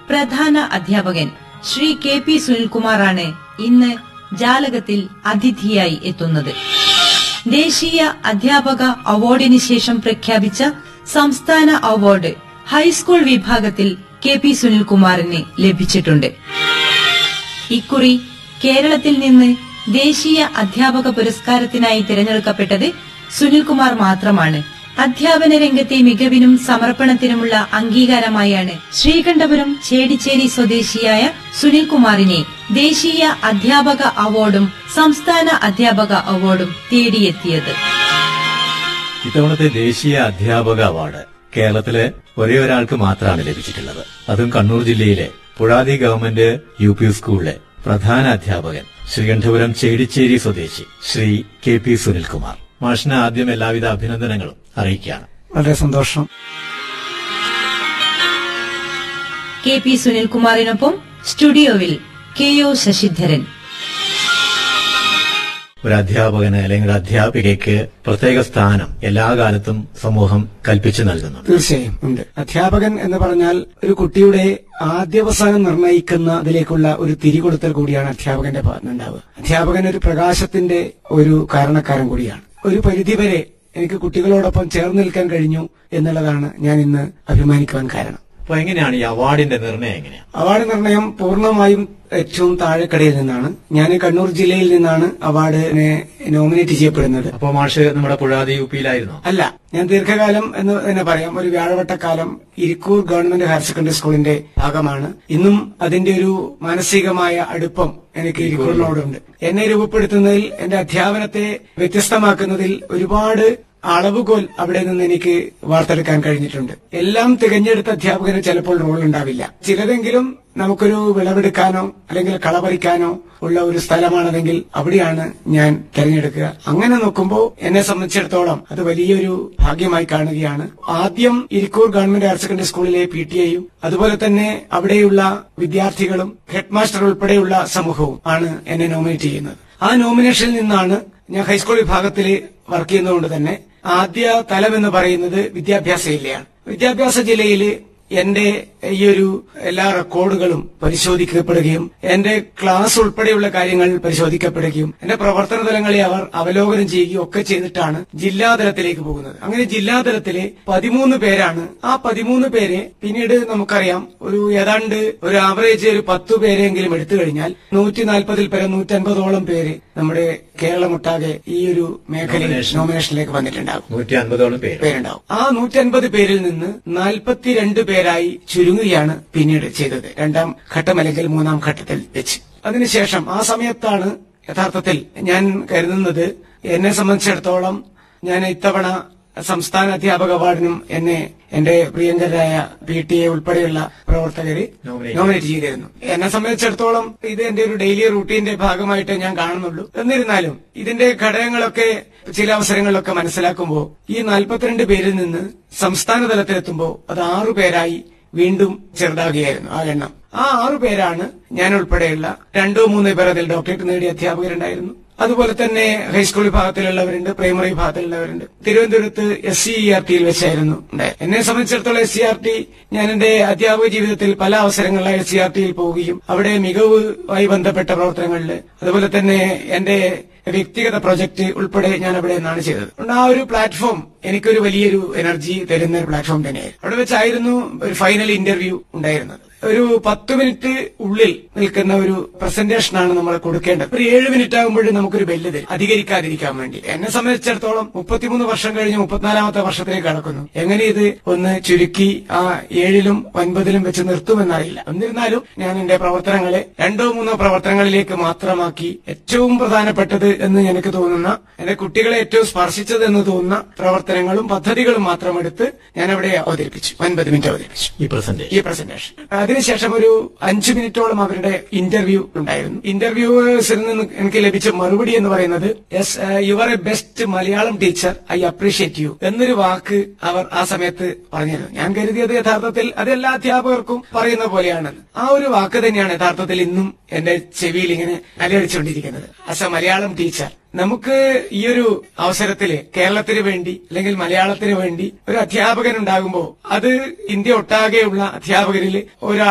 പ്രധാന അധ്യാപകൻ Shri K P സുനിൽകുമാറാണ് ഇന്ന് ജാലകത്തിൽ അതിഥിയായി എത്തുന്നത് ദേശീയ അധ്യാപക അവാർഡിന് ശേഷം പ്രഖ്യാപിച്ച സംസ്ഥാന അവാർഡ് ഹൈസ്കൂൾ വിഭാഗത്തിൽ കെ പി സുനിൽകുമാറിന് ലഭിച്ചിട്ടുണ്ട് ഇക്കുറി കേരളത്തിൽ നിന്ന് ദേശീയ അധ്യാപക പുരസ്കാരത്തിനായി തിരഞ്ഞെടുക്കപ്പെട്ടത് സുനിൽകുമാർ മാത്രമാണ് അധ്യാപന രംഗത്തെ മികവിനും സമർപ്പണത്തിനുമുള്ള അംഗീകാരമായാണ് ശ്രീകണ്ഠപുരം ചേടിച്ചേരി സ്വദേശിയായ സുനിൽകുമാറിനെ ദേശീയ അധ്യാപക അവാർഡും സംസ്ഥാന അധ്യാപക അവാർഡും തേടിയെത്തിയത് ഇത്തവണത്തെ ദേശീയ അധ്യാപക അവാർഡ് കേരളത്തിലെ ഒരേ ഒരാൾക്ക് മാത്രമാണ് ലഭിച്ചിട്ടുള്ളത് അതും കണ്ണൂർ ജില്ലയിലെ പുഴാതി ഗവൺമെന്റ് യു പി സ്കൂളിലെ പ്രധാന അധ്യാപകൻ ശ്രീകണ്ഠപുരം ചേടിച്ചേരി സ്വദേശി ശ്രീ കെ പി സുനിൽകുമാർ മാഷിന് ആദ്യം എല്ലാവിധ അഭിനന്ദനങ്ങളും അറിയിക്കുകയാണ് വളരെ സന്തോഷം കെ പി സുനിൽകുമാറിനൊപ്പം സ്റ്റുഡിയോവിൽ കെ ഒ ശശിധരൻ ഒരു അധ്യാപകന് അല്ലെങ്കിൽ ഒരു അധ്യാപികയ്ക്ക് പ്രത്യേക സ്ഥാനം എല്ലാ കാലത്തും സമൂഹം കൽപ്പിച്ചു നൽകുന്നു തീർച്ചയായും ഉണ്ട് അധ്യാപകൻ എന്ന് പറഞ്ഞാൽ ഒരു കുട്ടിയുടെ ആദ്യവസാനം നിർണ്ണയിക്കുന്ന അതിലേക്കുള്ള ഒരു തിരികൊടുത്തൽ കൂടിയാണ് അധ്യാപകന്റെ ഭാഗത്തുനിന്നുണ്ടാവുക അധ്യാപകൻ ഒരു പ്രകാശത്തിന്റെ ഒരു കാരണക്കാരൻ കൂടിയാണ് ഒരു പരിധിവരെ എനിക്ക് കുട്ടികളോടൊപ്പം ചേർന്ന് നിൽക്കാൻ കഴിഞ്ഞു എന്നുള്ളതാണ് ഞാൻ ഇന്ന് അഭിമാനിക്കുവാൻ കാരണം അപ്പൊ എങ്ങനെയാണ് ഈ അവാർഡിന്റെ നിർണയം എങ്ങനെയാണ് അവാർഡ് നിർണയം പൂർണ്ണമായും ഏറ്റവും താഴെക്കടയിൽ നിന്നാണ് ഞാൻ കണ്ണൂർ ജില്ലയിൽ നിന്നാണ് അവാർഡിനെ നോമിനേറ്റ് ചെയ്യപ്പെടുന്നത് അപ്പോ മാഷ് നമ്മുടെ പുഴാതി യു പിയിലായിരുന്നോ അല്ല ഞാൻ ദീർഘകാലം എന്ന് തന്നെ പറയാം ഒരു വ്യാഴവട്ടക്കാലം ഇരിക്കൂർ ഗവൺമെന്റ് ഹയർ സെക്കൻഡറി സ്കൂളിന്റെ ഭാഗമാണ് ഇന്നും അതിന്റെ ഒരു മാനസികമായ അടുപ്പം എനിക്ക് ഇരിക്കൂറിനോടുണ്ട് എന്നെ രൂപപ്പെടുത്തുന്നതിൽ എന്റെ അധ്യാപനത്തെ വ്യത്യസ്തമാക്കുന്നതിൽ ഒരുപാട് അളവുകോൽ അവിടെ നിന്ന് എനിക്ക് വാർത്തെടുക്കാൻ കഴിഞ്ഞിട്ടുണ്ട് എല്ലാം തികഞ്ഞെടുത്ത അധ്യാപകന് ചിലപ്പോൾ റോൾ ഉണ്ടാവില്ല ചിലതെങ്കിലും നമുക്കൊരു വിളവെടുക്കാനോ അല്ലെങ്കിൽ കളപറിക്കാനോ ഉള്ള ഒരു സ്ഥലമാണതെങ്കിൽ അവിടെയാണ് ഞാൻ തിരഞ്ഞെടുക്കുക അങ്ങനെ നോക്കുമ്പോൾ എന്നെ സംബന്ധിച്ചിടത്തോളം അത് വലിയൊരു ഭാഗ്യമായി കാണുകയാണ് ആദ്യം ഇരിക്കൂർ ഗവൺമെന്റ് ഹയർ സെക്കൻഡറി സ്കൂളിലെ പി ടി എയും അതുപോലെ തന്നെ അവിടെയുള്ള വിദ്യാർത്ഥികളും ഹെഡ് മാസ്റ്റർ ഉൾപ്പെടെയുള്ള സമൂഹവും ആണ് എന്നെ നോമിനേറ്റ് ചെയ്യുന്നത് ആ നോമിനേഷനിൽ നിന്നാണ് ഞാൻ ഹൈസ്കൂൾ വിഭാഗത്തിൽ വർക്ക് ചെയ്യുന്നതുകൊണ്ട് തന്നെ ആദ്യ തലം എന്ന് പറയുന്നത് വിദ്യാഭ്യാസ ജില്ലയാണ് വിദ്യാഭ്യാസ ജില്ലയിൽ എന്റെ ഈ ഒരു എല്ലാ റെക്കോർഡുകളും പരിശോധിക്കപ്പെടുകയും എന്റെ ക്ലാസ് ഉൾപ്പെടെയുള്ള കാര്യങ്ങൾ പരിശോധിക്കപ്പെടുകയും എന്റെ പ്രവർത്തന തലങ്ങളെ അവർ അവലോകനം ചെയ്യുകയും ഒക്കെ ചെയ്തിട്ടാണ് ജില്ലാതലത്തിലേക്ക് പോകുന്നത് അങ്ങനെ ജില്ലാതലത്തിലെ പതിമൂന്ന് പേരാണ് ആ പതിമൂന്ന് പേരെ പിന്നീട് നമുക്കറിയാം ഒരു ഏതാണ്ട് ഒരു ആവറേജ് ഒരു പത്തു പേരെങ്കിലും എടുത്തു കഴിഞ്ഞാൽ നൂറ്റി നാൽപ്പതിൽ പേരെ നൂറ്റൻപതോളം പേര് നമ്മുടെ കേരളമൊട്ടാകെ ഈ ഒരു മേഖലയിൽ Nomination. നോമിനേഷനിലേക്ക് വന്നിട്ടുണ്ടാകും നൂറ്റി അൻപതോളം പേര് പേരുണ്ടാവും ആ നൂറ്റൻപത് പേരിൽ നിന്ന് നാൽപ്പത്തിരണ്ട് പേരായി ചുരുങ്ങുകയാണ് പിന്നീട് ചെയ്തത് രണ്ടാം ഘട്ടം അല്ലെങ്കിൽ മൂന്നാം ഘട്ടത്തിൽ വെച്ച് അതിനുശേഷം ആ സമയത്താണ് യഥാർത്ഥത്തിൽ ഞാൻ കരുതുന്നത് എന്നെ സംബന്ധിച്ചിടത്തോളം ഞാൻ ഇത്തവണ സംസ്ഥാന അധ്യാപക അവാർഡിനും എന്നെ എന്റെ പ്രിയങ്കരായ പി ടി എ ഉൾപ്പെടെയുള്ള പ്രവർത്തകര് Nominate നോമിനേറ്റ് ചെയ്തിരുന്നു എന്നെ സംബന്ധിച്ചിടത്തോളം ഇത് എന്റെ ഒരു ഡെയിലി റൂട്ടീന്റെ ഭാഗമായിട്ട് ഞാൻ കാണുന്നുള്ളൂ എന്നിരുന്നാലും ഇതിന്റെ ഘടകങ്ങളൊക്കെ ചില അവസരങ്ങളിലൊക്കെ മനസ്സിലാക്കുമ്പോൾ ഈ നാൽപ്പത്തിരണ്ട് പേരിൽ നിന്ന് സംസ്ഥാന തലത്തിലെത്തുമ്പോൾ അത് ആറു പേരായി വീണ്ടും ചെറുതാകുകയായിരുന്നു ആ എണ്ണം ആ ആറു പേരാണ് ഞാൻ ഉൾപ്പെടെയുള്ള രണ്ടോ മൂന്നോ പേർ അതിൽ ഡോക്ടറേറ്റ് നേടിയ അധ്യാപകരുണ്ടായിരുന്നു അതുപോലെ തന്നെ ഹൈസ്കൂൾ വിഭാഗത്തിലുള്ളവരുണ്ട് പ്രൈമറി വിഭാഗത്തിലുള്ളവരുണ്ട് തിരുവനന്തപുരത്ത് എസ് സി ആർ ടിയിൽ വെച്ചായിരുന്നു ഉണ്ടായത് എന്നെ സംബന്ധിച്ചിടത്തോളം എസ് സി ആർ ടി ഞാൻ എന്റെ അധ്യാപക ജീവിതത്തിൽ പല അവസരങ്ങളിലായി എസ് സി ആർ ടിയിൽ പോവുകയും അവിടെ മികവുമായി ബന്ധപ്പെട്ട പ്രവർത്തനങ്ങളിൽ അതുപോലെ തന്നെ എന്റെ വ്യക്തിഗത പ്രൊജക്ട് ഉൾപ്പെടെ ഞാൻ അവിടെ നിന്നാണ് ചെയ്തത് അതുകൊണ്ട് ആ ഒരു പ്ലാറ്റ്ഫോം എനിക്കൊരു വലിയൊരു എനർജി തരുന്ന ഒരു പ്ലാറ്റ്ഫോം തന്നെയായിരുന്നു അവിടെ വെച്ചായിരുന്നു ഒരു ഫൈനൽ ഇന്റർവ്യൂ ഉണ്ടായിരുന്നത് ഒരു പത്ത് മിനിറ്റ് ഉള്ളിൽ നിൽക്കുന്ന ഒരു പ്രസന്റേഷനാണ് നമ്മൾ കൊടുക്കേണ്ടത് ഒരു ഏഴ് മിനിറ്റ് ആകുമ്പോഴും നമുക്കൊരു ബെല്ല് തരും അധികരിക്കാതിരിക്കാൻ വേണ്ടി എന്നെ സംബന്ധിച്ചിടത്തോളം മുപ്പത്തിമൂന്ന് വർഷം കഴിഞ്ഞ് മുപ്പത്തിനാലാമത്തെ വർഷത്തിലേക്ക് കടക്കുന്നു എങ്ങനെ ഇത് ഒന്ന് ചുരുക്കി ആ ഏഴിലും ഒൻപതിലും വെച്ച് നിർത്തുമെന്നറിയില്ല എന്നിരുന്നാലും ഞാൻ എന്റെ പ്രവർത്തനങ്ങളെ രണ്ടോ മൂന്നോ പ്രവർത്തനങ്ങളിലേക്ക് മാത്രമാക്കി ഏറ്റവും പ്രധാനപ്പെട്ടത് എന്ന് എനിക്ക് തോന്നുന്ന എന്റെ കുട്ടികളെ ഏറ്റവും സ്പർശിച്ചത് എന്ന് തോന്നുന്ന പ്രവർത്തനങ്ങളും പദ്ധതികളും മാത്രം എടുത്ത് ഞാൻ അവിടെ അവതരിപ്പിച്ചു ഒൻപത് മിനിറ്റ് അവതരിപ്പിച്ചു ഈ പ്രസന്റേഷൻ ഈ പ്രസന്റേഷൻ അതിനുശേഷം ഒരു അഞ്ചു മിനിറ്റോളം അവരുടെ ഇന്റർവ്യൂ ഉണ്ടായിരുന്നു ഇന്റർവ്യൂവേഴ്സിൽ നിന്ന് എനിക്ക് ലഭിച്ച മറുപടി എന്ന് പറയുന്നത് yes you're a best Malayalam teacher I appreciate you എന്നൊരു വാക്ക് അവർ ആ സമയത്ത് പറഞ്ഞിരുന്നു ഞാൻ കരുതിയത് യഥാർത്ഥത്തിൽ അത് എല്ലാ അധ്യാപകർക്കും പറയുന്ന പോലെയാണ് ആ ഒരു വാക്ക് തന്നെയാണ് യഥാർത്ഥത്തിൽ ഇന്നും എന്റെ ചെവിയിൽ ഇങ്ങനെ അലയടിച്ചുകൊണ്ടിരിക്കുന്നത് ആസ് എ മലയാളം ടീച്ചർ നമുക്ക് ഈ ഒരു അവസരത്തില് കേരളത്തിന് വേണ്ടി അല്ലെങ്കിൽ മലയാളത്തിന് വേണ്ടി ഒരു അധ്യാപകൻ ഉണ്ടാകുമ്പോൾ അത് ഇന്ത്യ ഒട്ടാകെയുള്ള അധ്യാപകരിൽ ഒരാൾ